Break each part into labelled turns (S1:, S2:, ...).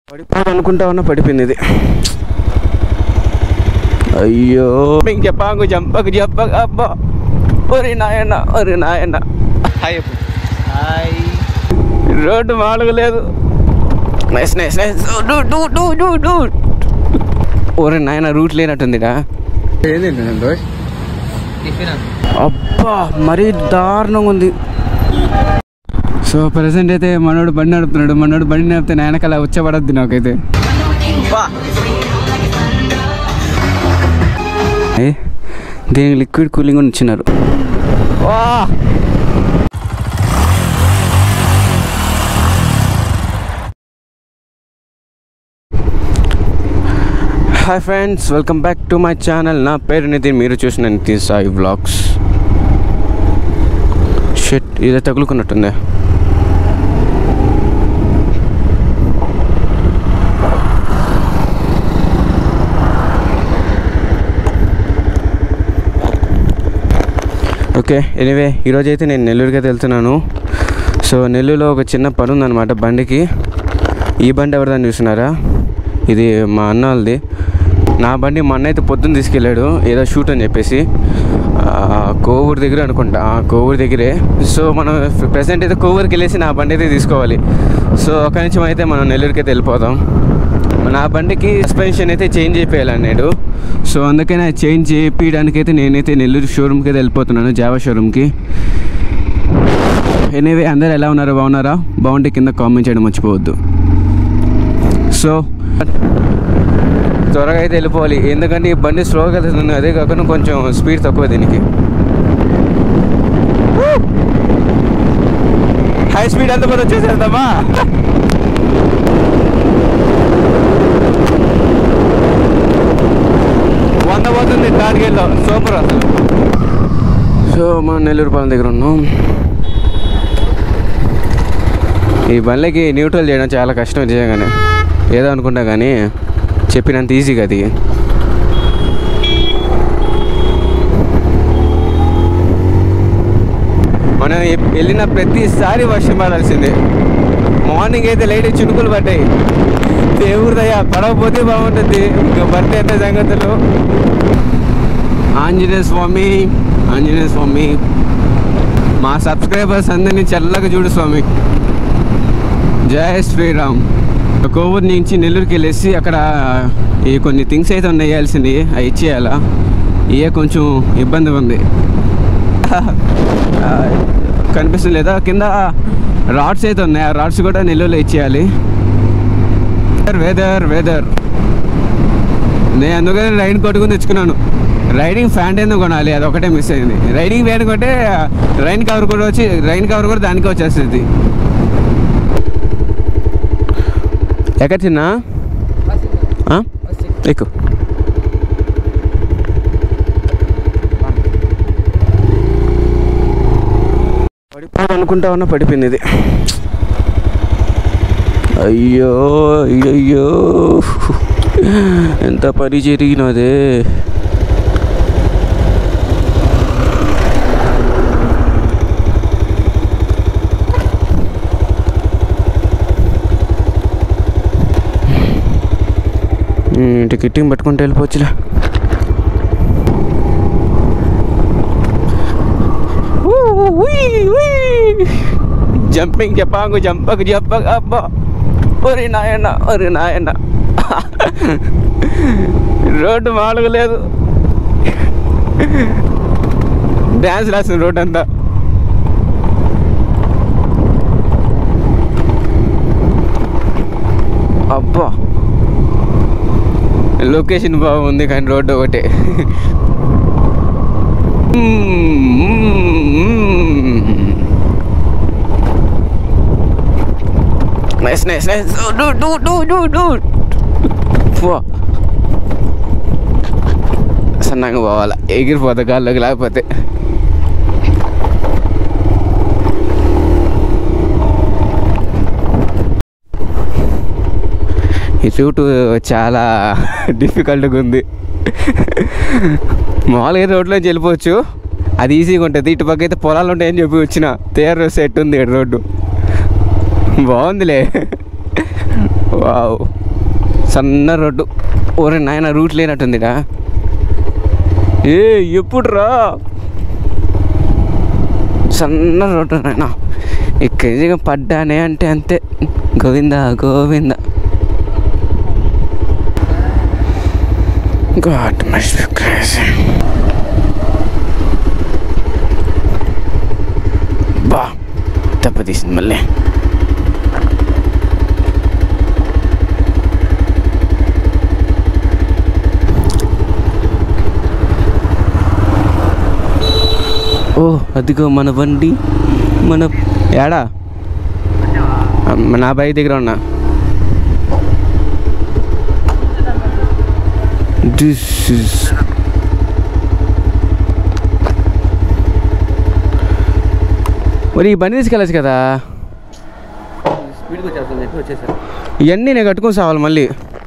S1: పడిపోదు అనుకుంటా ఉన్నా పడిపోయింది ఇది అయ్యో ఇంక చెప్పాకు చంపకు చెప్పక అబ్బా ఒరి నాయన ఒరి నాయన
S2: హాయ్ చెప్పు హాయ్
S1: రోడ్డు మామూలుగా లేదు నైస్ నైస్ నైస్ డూ డూ డూ డూ డూ ఒరి నాయన రూట్ లేనట్టుందిడా
S2: ఏంటి రోజు టిఫిన్
S1: అబ్బా మరీ దారుణంగా ఉంది సో ప్రజెంట్ అయితే మనోడు బండి నడుపుతున్నాడు మనోడు బండి నడిపితే నాయనకలా వచ్చేపడద్దు నాకైతే ఏ, దీనికి లిక్విడ్ కూలింగ్ కూడా ఇచ్చినారు వా hi friends welcome back to my channel నా పేరు నితిన్ మీరు చూసిన నితిన్ సాయి వ్లాగ్స్ షెట్ ఇదే తగులుకున్నట్టుంది ఓకే ఎనీవే ఈరోజు అయితే నేను నెల్లూరుకి అయితే వెళ్తున్నాను సో నెల్లూరులో ఒక చిన్న పని ఉందన్నమాట బండికి ఈ బండి ఎవరిదని చూస్తున్నారా ఇది మా అన్న వాళ్ళది నా బండి మా అన్న అయితే పొద్దున్న తీసుకెళ్ళాడు ఏదో షూట్ అని చెప్పేసి ఆ, కోవూరు దగ్గర అనుకుంటా ఆ, కోవూరు దగ్గరే సో మనం ప్రెసెంట్ అయితే కోవూరుకి వెళ్ళేసి నా బండి అయితే తీసుకోవాలి సో ఒక నిమిషం అయితే మనం నెల్లూరుకి అయితే వెళ్ళిపోదాం నా బండికి సస్పెన్షన్ అయితే చేంజ్ చేయాలన్నాడు సో అందుకనే చేంజ్ చేయించడానికి అయితే నేనైతే నెల్లూరు షోరూమ్కి అయితే వెళ్ళిపోతున్నాను జావా షోరూమ్కి ఎనీవే అందరు ఎలా ఉన్నారో బాగున్నారా బాగుంటే కింద కామెంట్ చేయడం మర్చిపోవద్దు సో త్వరగా అయితే వెళ్ళిపోవాలి ఎందుకంటే ఈ బండి స్లోగా వెళ్తుంది అదే కాకుండా కొంచెం స్పీడ్ తక్కువ దీనికి హై స్పీడ్ ఎంత పోతే వచ్చేసేద్దామా వంద పోతుంది టార్గెట్లో సూపర్ అసలు సో మనం నెల్లూరు పాలెం దగ్గర ఉన్నాం ఈ బండ్లకి న్యూట్రల్ చేయడం చాలా కష్టం నిజంగానే ఏదో అనుకుంటా కానీ చెప్పినంత ఈజీగా అది మనం ఎప్- వెళ్ళిన ప్రతిసారి వర్షం పడాల్సిందే మార్నింగ్ అయితే లైట్ చినుకులు పడ్డాయి దేవుడిదయ్యా పడకపోతే బాగుంటుంది ఇంకా పడితే ఎంత సంగతులు ఆంజనేయ స్వామి ఆంజనేయ స్వామి మా సబ్స్క్రైబర్స్ అందరినీ చల్లగా చూడు స్వామి జై శ్రీరామ్ కోవూరు నుంచి నెల్లూరుకి వెళ్ళేసి అక్కడ ఈ కొన్ని థింగ్స్ అయితే ఉన్నాయి వేయాల్సింది అవి ఇచ్చేయాలా ఇవే కొంచెం ఇబ్బందిగా ఉంది ఆ, కనిపిస్తుంది లేదా కింద రాడ్స్ అయితే ఉన్నాయి ఆ రాడ్స్ కూడా నెల్లూరులో ఇచ్చేయాలి వెదర్ వెదర్ నేను అందుకని రైన్ కొట్టుకుని తెచ్చుకున్నాను రైడింగ్ ఫ్యాంట్ ఎందుకు కొనాలి అది ఒకటే మిస్ అయింది రైడింగ్ ఫ్యాంట్ కొంటే రైన్ కవర్ కూడా వచ్చి రైన్ కవర్ కూడా దానికి వచ్చేస్తుంది ఎక్కడ చిన్న ఎక్కు పడిపోదు అనుకుంటా ఉన్నా పడిపోయింది ఇది అయ్యో అయ్యో ఎంత పని జరిగినదే టికెట్టింగ్ పట్టుకుంటే వెళ్ళిపోవచ్చులే జంపింగ్ చెప్పాకు జంపకు చెప్పక అబ్బా ఒరి నాయన ఒరి నాయన రోడ్డు మామూలుగా లేదు డ్యాన్స్ రాసిన రోడ్ అంతా అబ్బా లొకేషన్ బాగుంది కానీ రోడ్డు ఒకటే నైస్ నైస్ నైస్ డూ డూ డూ డూ డూ పో సన్నగా పోవాలా ఎగిరిపోతా గాల్లోకి లేకపోతే ఈ రూటు చాలా డిఫికల్ట్గా ఉంది మామూలుగా అయితే రోడ్లోంచి వెళ్ళిపోవచ్చు అది ఈజీగా ఉంటుంది ఇటు పక్క అయితే పొలాలు ఉంటాయని చెప్పి వచ్చిన తేరు సెట్ ఉంది ఇక్కడ రోడ్డు బాగుందిలే వావ్ సన్న రోడ్డు ఓరే నాయన రూట్ లేనట్టుందిడా ఏ ఎప్పుడు రా సన్న రోడ్డు నాయన ఇక్కడ పడ్డానే అంటే అంతే Govinda Govinda God must be crazy. బా దెబ్బతీసింది మళ్ళీ ఓ అదిగో మన బండి మన ఏడా అమ్మ, నా బైక్ దగ్గర ఉన్నా దిస్ ఇస్ మరి ఈ బండి తీసుకెళ్ళచ్చు కదా
S2: స్పీడ్కి వచ్చేస్తుంది చెప్పి వచ్చేసారు
S1: ఇవన్నీ నేను కట్టుకొని సావాలి మళ్ళీ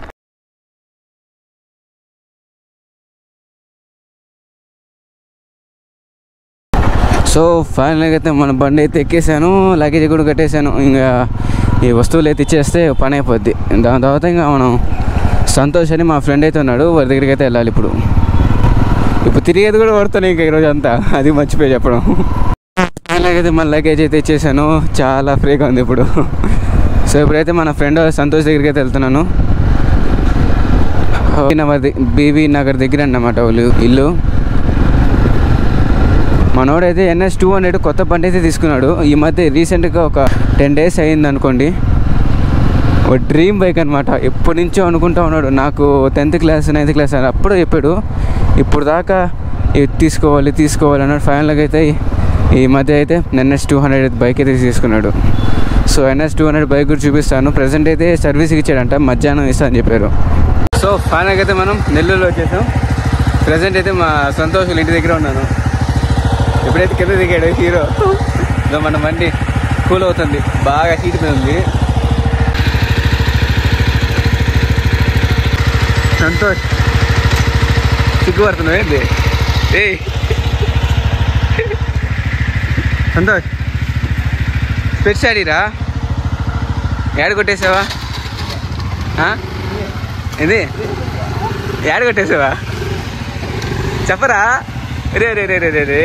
S1: సో ఫైనల్గా అయితే మన బండి అయితే ఎక్కేసాను లగేజ్ కూడా కట్టేశాను ఇంకా ఈ వస్తువులు అయితే ఇచ్చేస్తే పని అయిపోద్ది దాని తర్వాత ఇంకా మనం సంతోష్ అని మా ఫ్రెండ్ అయితే ఉన్నాడు వారి దగ్గరికి అయితే వెళ్ళాలి ఇప్పుడు ఇప్పుడు తిరిగేది కూడా పడుతాను ఇంకా ఈరోజు అంతా అది మర్చిపోయి చెప్పడం అలాగైతే మన లగేజ్ అయితే ఇచ్చేసాను చాలా ఫ్రీగా ఉంది ఇప్పుడు సో ఇప్పుడైతే మన ఫ్రెండ్ సంతోష్ దగ్గరికి అయితే వెళ్తున్నాను నగర్ బీబీ నగర్ దగ్గర అన్నమాట వాళ్ళు ఇల్లు మనోడైతే ఎన్ఎస్ టూ హండ్రెడ్ కొత్త బండి అయితే తీసుకున్నాడు ఈ మధ్య రీసెంట్గా ఒక టెన్ డేస్ అయింది అనుకోండి ఒక డ్రీమ్ బైక్ అనమాట ఎప్పటి నుంచో అనుకుంటా ఉన్నాడు నాకు టెన్త్ క్లాస్ నైన్త్ క్లాస్ అని అప్పుడు చెప్పాడు ఇప్పుడు దాకా ఇది తీసుకోవాలి తీసుకోవాలి అన్నాడు ఫైనల్గా అయితే ఈ మధ్య అయితే ఎన్ఎస్ టూ హండ్రెడ్ బైక్ అయితే తీసుకున్నాడు so NS two hundred bike కూడా చూపిస్తాను ప్రజెంట్ అయితే సర్వీస్కి ఇచ్చాడంట మధ్యాహ్నం ఇస్తా అని చెప్పారు సో ఫైనల్గా అయితే మనం నెల్లూరులో వచ్చేసాం ప్రజెంట్ అయితే మా సంతోష్ వాళ్ళ ఇంటి దగ్గర ఉన్నాను ఎప్పుడైతే కింద దిగాడు హీరో ఇదో మన బండి కూల్ అవుతుంది బాగా హీట్ మీద ఉంది సంతోష్ సిగ్గుపడుతున్నావు ఏంటి ఏయ్ సంతోష్ స్పెట్స్ ఆడిరా ఏడ కొట్టేసావా ఆ? ఇది ఏడ కొట్టేసావా చెప్పరా రే రే రే రే రే రే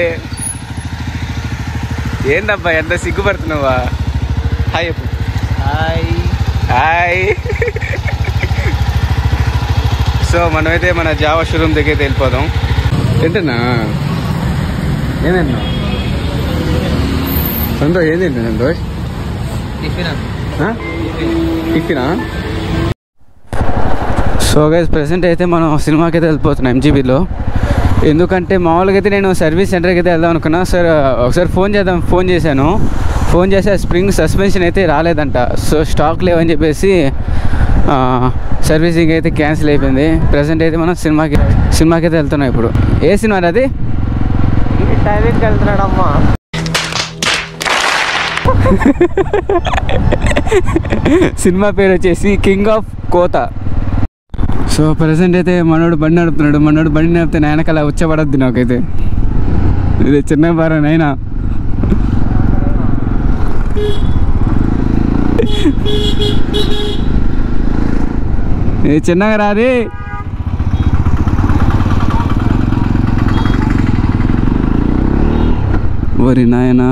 S1: ఏందబ్బా ఎంత సిగ్గుపడుతున్నావా హాయ్ చెప్పు
S2: హాయ్
S1: హాయ్ సో మనమైతే మన జావా షోరూమ్ దగ్గరికి వెళ్ళిపోదాం ఏంటన్నా ఏమన్నా సంతోష్ ఏం తింటా సంతోష్
S2: టిఫిన్
S1: ఆ? టిఫినా సో గైస్ ప్రెసెంట్ అయితే మనం సినిమాకి అయితే వెళ్ళిపోతున్నాం ఎంజీబీలో ఎందుకంటే మామూలుగా అయితే నేను సర్వీస్ సెంటర్కి అయితే వెళ్దాం అనుకున్నా సార్ ఒకసారి ఫోన్ చేద్దాం ఫోన్ చేశాను ఫోన్ చేసి ఆ స్ప్రింగ్ సస్పెన్షన్ అయితే రాలేదంట సో స్టాక్ లేవని చెప్పేసి ఆ, సర్వీసింగ్ అయితే క్యాన్సిల్ అయిపోయింది ప్రజెంట్ అయితే మనం సినిమాకి సినిమాకి అయితే వెళ్తున్నాం ఇప్పుడు ఏ సినిమా అది
S2: టైమింగ్కి వెళ్తున్నాడమ్మా
S1: సినిమా పేరు వచ్చేసి King of Kotha so present అయితే మనోడు బండి నడుపుతున్నాడు మనోడు బండి నడిపితే నాయనకలా వచ్చపడద్ది నాకైతే ఇది చిన్న బారా నైనా ఇది చిన్నగా రాది ఓరి నాయనా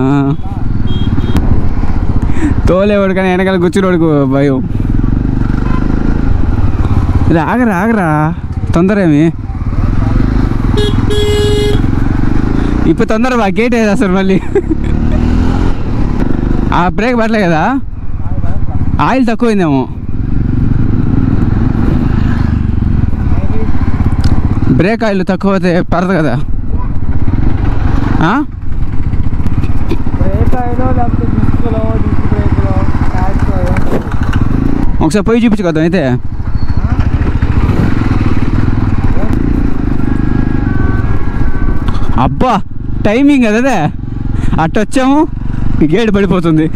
S1: తోలేవాడు కానీ వెనకాల కూర్చున్నవాడికి భయం ఇది ఆగరా ఆగరా తొందర ఏమి ఇప్పుడు తొందర బా గేట్ వేది అసలు మళ్ళీ ఆ బ్రేక్ పడలే కదా ఆయిల్ తక్కువైందేమో బ్రేక్ ఆయిల్ తక్కువ అయితే పడదు కదా ఆ?
S2: బ్రేక్ అయినా లేకపోతే డిస్క్లో డిస్క్ బ్రేక్లో ట్యాక్స్లో
S1: ఒకసారి పోయి చూపించుకోద్దాం అయితే అబ్బా టైమింగ్ అదే అట్ట వచ్చాము గేట్ పడిపోతుంది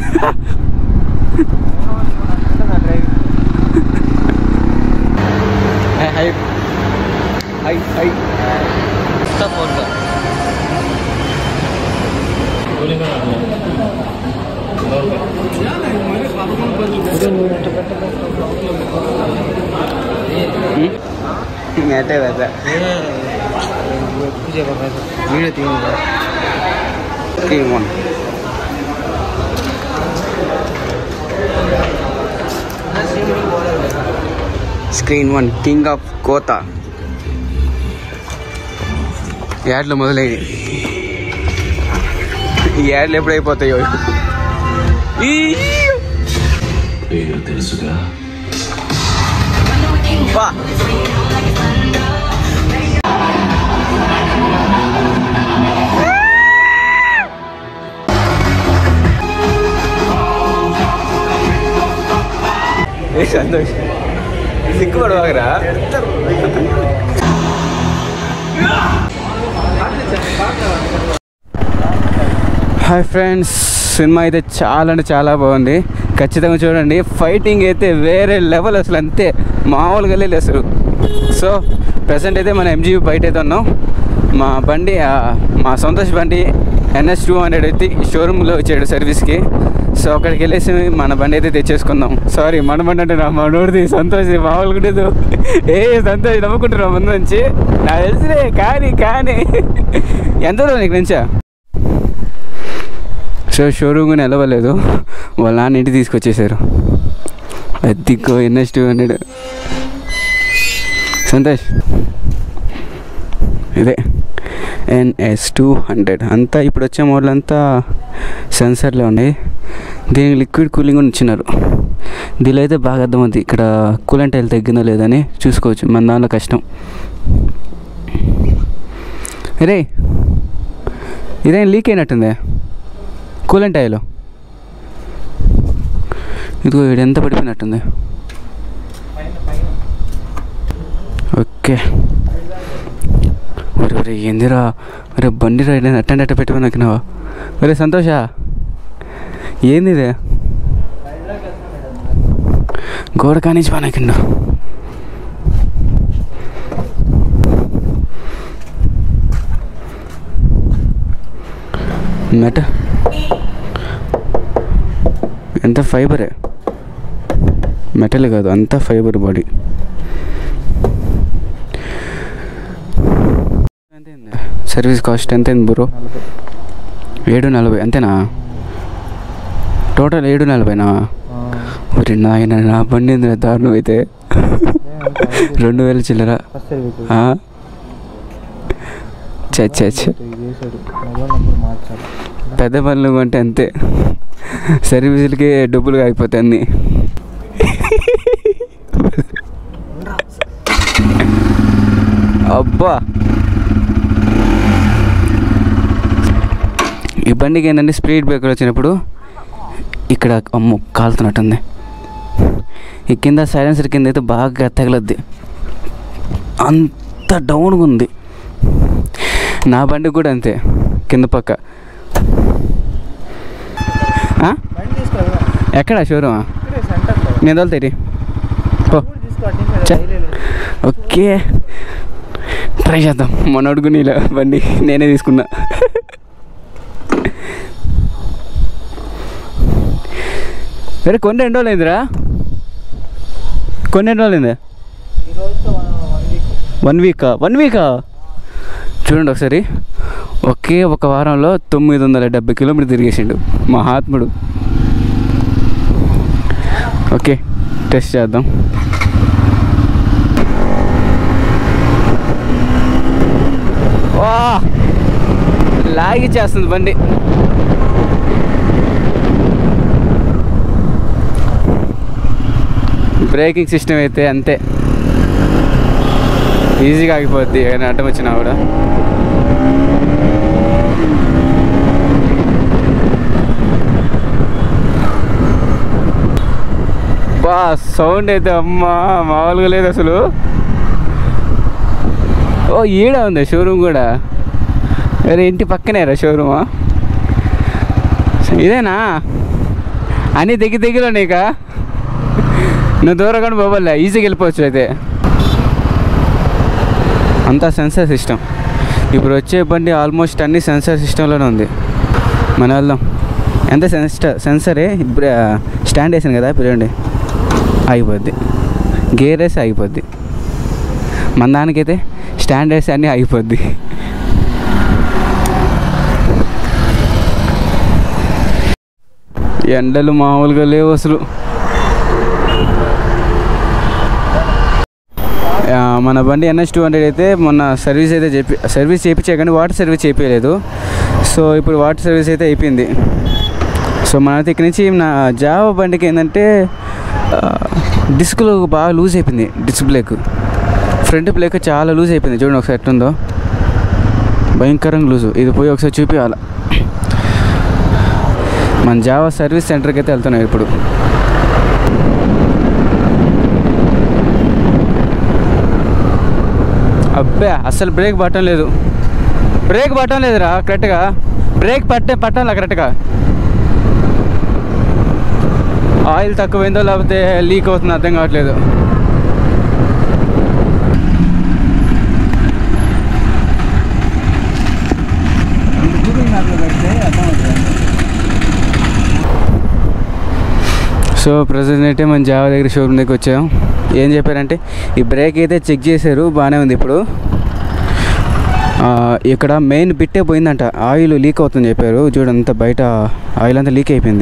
S1: హై హై హై
S2: ఫోన్గా
S1: అట్టే కదా
S2: వీడియో తీయండి
S1: screen one screen one King of Kotha యాడ్లు మొదలయ్యాయి ఈ యాడ్లు ఎప్పుడైపోతాయో ఈ
S3: పేరు తెలుసుగా
S1: బా ఏ సంతోష్ సిగ్గుపడవాగరా హాయ్ ఫ్రెండ్స్ సినిమా అయితే చాలా అంటే చాలా బాగుంది ఖచ్చితంగా చూడండి ఫైటింగ్ అయితే వేరే లెవెల్ అసలు అంతే మామూలుగా లేదు అసలు సో ప్రజెంట్ అయితే మన ఎంజీ బయట అయితే ఉన్నాం మా బండి ఆ, మా సంతోష్ బండి ఎన్ఎస్ టూ హండ్రెడ్ అయితే షోరూంలో వచ్చాడు సర్వీస్కి సో అక్కడికి వెళ్ళేసి మన బండి అయితే తెచ్చేసుకుందాం సారీ మన బండి అంటే నా మనోడిది సంతోష్ మామూలుగా ఉండదు ఏ సంతోష్ నమ్ముకుంటున్నాం ముందు నుంచి నాకు తెలిసినే కానీ కానీ ఎంత దూరం నీకు నుంచా సో షోరూమ్ కూడా నిలవలేదు వాళ్ళ నాన్న ఇంటికి తీసుకొచ్చేసారు అద్దెకో ఎన్ఎస్ టూ హండ్రెడ్ సంతోష్ ఇదే ఎన్ఎస్ టూ హండ్రెడ్ అంతా ఇప్పుడు వచ్చే మోడల్ అంతా సెన్సర్లే ఉన్నాయి దీనికి లిక్విడ్ కూలింగ్ కూడా ఇచ్చినారు దీనిలో అయితే బాగా అర్థమవుతుంది ఇక్కడ కూలెంట్ ఆయిల్ తగ్గిందో లేదని చూసుకోవచ్చు మన దానిలో కష్టం రే ఇదేం లీక్ అయినట్టుందే కూలెంట్ ఆయిల్ ఇదిగో ఇది ఎంత పడిపోయినట్టుంది ఓకే ఒరే ఒరే ఏందిరా ఒరే బండి రైడ్ అట్టండి అట్ట పెట్టుకుని నక్కినావా ఒరే సంతోష ఏంది ఇదే గోడ కానించి పనకిండు మెట ఎంత ఫైబరే మెటల్ కాదు అంతా ఫైబర్ బాడీ సర్వీస్ కాస్ట్ ఎంత అయింది బ్రో ఏడు నలభై అంతేనా టోటల్ ఏడు నలభైనా ఒరి నాయన నా బండి ఏందిరా దారుణం అయితే రెండు వేల చిల్లర
S2: ఫస్ట్ సర్వీస్
S1: ఆ? ఛ ఛ ఛ.
S2: ఇది చేశాడు మొబైల్ నెంబర్ మార్చాలి
S1: పెద్ద పనులు కొంటే అంతే సర్వీసులకి డబ్బులు అయిపోతాయి అన్నీ అబ్బా ఈ బండికి ఏంటంటే స్పీడ్ బ్రేకర్ వచ్చినప్పుడు ఇక్కడ అమ్ము కాలుతున్నట్టుంది ఈ కింద సైలెన్సర్ కింద అయితే బాగా తగలద్ది అంత డౌన్గా ఉంది నా బండి కూడా అంతే కింద పక్క ఆ?
S2: బండి తీసుకోవాలి
S1: ఎక్కడ షోరూమా
S2: ఇక్కడే సెంటర్లో
S1: నేను తోలుతాయి పో
S2: కూడా తీసుకో అటు నుంచి
S1: చ.
S2: రైలు వెళ్ళదు.
S1: ఓకే ట్రై చేద్దాం మొన్న అడుగుని ఇలా బండి నేనే తీసుకున్నా సరే కొన్ని రెండు రోజులు అయిందిరా కొన్ని రెండు రోజులు అయిందా
S2: ఈ రోజుతో వన్ వన్ వీక్
S1: వన్ వీకా వన్ వీకా చూడండి ఒకసారి ఒకే ఒక వారంలో తొమ్మిది వందల డెబ్బై కిలోమీటర్ తిరిగేసిండు మహాత్ముడు ఓకే టెస్ట్ చేద్దాం వా లాగి చేస్తుంది బండి బ్రేకింగ్ సిస్టమ్ అయితే అంతే ఈజీగా ఆగిపోద్ది ఏమైనా అడ్డం వచ్చినా కూడా బా సౌండ్ అయితే అమ్మా మామూలుగా లేదు అసలు ఓ ఈడ ఉంది షోరూమ్ కూడా అరే ఇంటి పక్కనేరా షోరూమా ఇదేనా అన్నీ దగ్గర దగ్గర నీకా నువ్వు దూరంగా పోవాలే ఈజీగా వెళ్ళిపోవచ్చు అయితే అంతా సెన్సార్ సిస్టమ్ ఇప్పుడు వచ్చే బండి ఆల్మోస్ట్ అన్ని సెన్సార్ సిస్టంలోనే ఉంది మన వెళ్దాం ఎంత సెన్స్టర్ సెన్సరే ఇప్పుడు స్టాండ్ వేసాను కదా ఇప్పుడు చూడండి ఆగిపోద్ది గేర్ వేసి ఆగిపోద్ది మన దానికైతే స్టాండర్డ్స్ అన్నీ ఆగిపోద్ది ఎండలు మామూలుగా లేవు అసలు ఆ, మన బండి ఎన్ఎస్ టూ హండ్రెడ్ అయితే మొన్న సర్వీస్ అయితే చెప్పి సర్వీస్ చేయించే కానీ వాటర్ సర్వీస్ చేయించలేదు సో ఇప్పుడు వాటర్ సర్వీస్ అయితే అయిపోయింది సో మనైతే ఇక్కడి నుంచి నా జావా బండికి ఏంటంటే డిస్క్లో బాగా లూజ్ అయిపోయింది డిస్క్ బ్రేక్ ఫ్రంట్ బ్రేక్ చాలా లూజ్ అయిపోయింది చూడండి ఒకసారి ఎట్లుందో భయంకరంగా లూజు ఇది పోయి ఒకసారి చూపించాలి మన జావా సర్వీస్ సెంటర్కి అయితే వెళ్తున్నాం ఇప్పుడు అబ్బే అస్సలు బ్రేక్ పట్టడం లేదు బ్రేక్ పట్టడం లేదురా కరెక్ట్గా బ్రేక్ పట్టే పట్టాలి కరెక్ట్గా ఆయిల్ తక్కువైందో లేకపోతే లీక్ అవుతుందో అర్థం కావట్లేదు సో ప్రజెంట్ అయితే మన జావా దగ్గర షోరూమ్ దగ్గరికి వచ్చాం ఏం చెప్పారంటే ఈ బ్రేక్ అయితే చెక్ చేశారు బాగానే ఉంది ఇప్పుడు ఆ, ఇక్కడ మెయిన్ బిట్టే పోయిందంట ఆయిల్ లీక్ అవుతుంది చెప్పారు చూడంత బయట ఆయిల్ అంతా లీక్ అయిపోయింది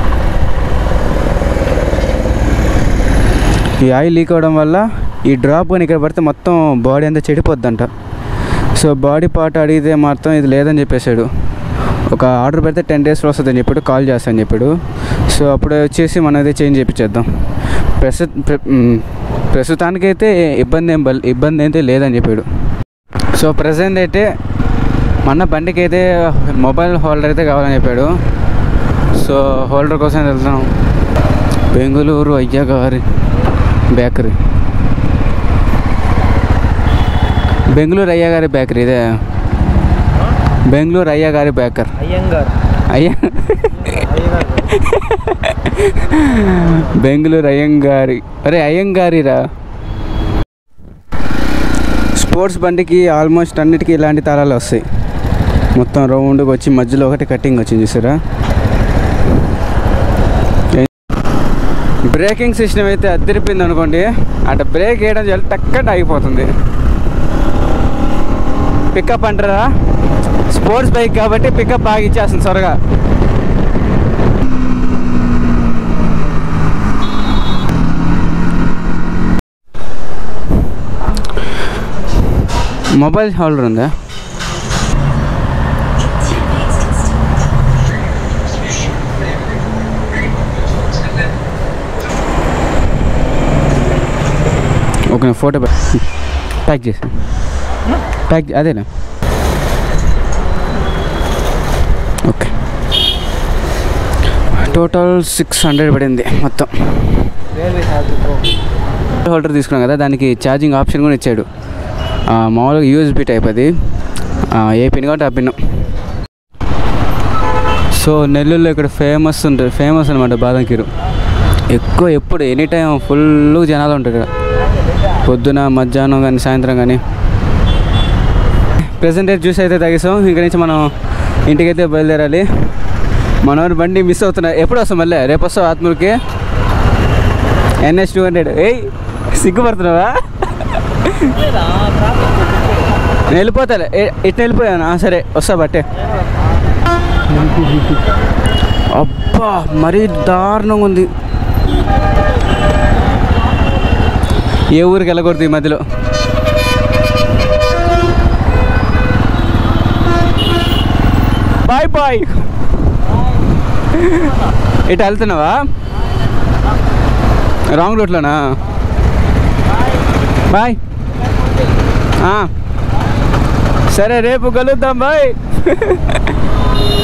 S1: ఈ ఆయిల్ లీక్ అవడం వల్ల ఈ డ్రాప్ కానీ ఇక్కడ పడితే మొత్తం బాడీ అంతా చెడిపోద్దంట సో బాడీ పార్ట్ అడిగితే మాత్రం ఇది లేదని చెప్పేశాడు ఒక ఆర్డర్ పెడితే టెన్ డేస్లో వస్తుందని చెప్పాడు కాల్ చేస్తాను చెప్పాడు సో అప్పుడు వచ్చేసి మనం అయితే చేంజ్ చేయించేద్దాం ప్రస్తు ప్ర- మ్, ప్రస్తుతానికైతే ఇబ్బంది ఏం బల్- ఇబ్బంది అయితే లేదని చెప్పాడు సో ప్రజెంట్ అయితే మన బండికి అయితే మొబైల్ హోల్డర్ అయితే కావాలని చెప్పాడు సో హోల్డర్ కోసం వెళ్తున్నాం బెంగళూరు అయ్యా గారి బేకరీ బెంగళూరు అయ్యా గారి బేకరీ ఇదే బెంగళూరు అయ్యా గారి బేకర్
S2: అయ్యంగార్
S1: అయ్యా
S2: అయ్యంగార్
S1: బెంగళూరు అయ్యంగారి అరే అయ్యంగారిరా స్పోర్ట్స్ బండికి ఆల్మోస్ట్ అన్నిటికీ ఇలాంటి తాళాలు వస్తాయి మొత్తం రౌండ్గా వచ్చి మధ్యలో ఒకటి కటింగ్ వచ్చింది చూసారా బ్రేకింగ్ సిస్టమ్ అయితే అద్దరిపోయింది అనుకోండి అటు బ్రేక్ వేయడం చాలా టక్కట ఆగిపోతుంది పికప్ అంటారా స్పోర్ట్స్ బైక్ కాబట్టి పికప్ బాగా ఇచ్చేస్తుంది త్వరగా మొబైల్ హోల్డర్ ఉందా ఓకే నేను ఫోటో పె- ప్యాక్ చేసి ప్యాక్ చే- అదేనా ఓకే టోటల్ సిక్స్ హండ్రెడ్ పడింది మొత్తం
S2: రైల్వే శాఖ
S1: హోల్డర్ తీసుకున్నాం కదా దానికి ఛార్జింగ్ ఆప్షన్ కూడా ఇచ్చాడు ఆ, మామూలుగా యూఎస్బి టైప్ అది ఆ, ఏ పిన్ కాబట్టి ఆ పిన్ సో నెల్లూరులో ఇక్కడ ఫేమస్ ఉంటుంది ఫేమస్ అనమాట బాదం కీరు ఎక్కువ ఎప్పుడు ఎనీ టైం ఫుల్ జనాలు ఉంటారు ఇక్కడ పొద్దున మధ్యాహ్నం కానీ సాయంత్రం కానీ ప్రెసెంట్ అయితే జ్యూస్ అయితే తాగేసాం ఇంక నుంచి మనం ఇంటికైతే బయలుదేరాలి మనోడు బండి మిస్ అవుతున్నా ఎప్పుడు వస్తాం మళ్ళీ రేపు వస్తావు ఆత్మూరుకి ఎన్ఎస్ టూ హండ్రెడ్ ఏయ్ సిగ్గుపడుతున్నావా నేను వెళ్ళిపోతాలే ఏ- ఇటు వెళ్ళిపోయాను ఆ, సరే వస్తా బట్టే అబ్బా మరీ దారుణంగా ఉంది ఏ ఊరికి వెళ్ళకూడదు ఈ మధ్యలో బాయ్ బాయ్ ఇటు వెళ్తున్నావా రాంగ్ రూట్లోనా బాయ్ ఆ. సరే రేపు కలుద్దాం బాయ్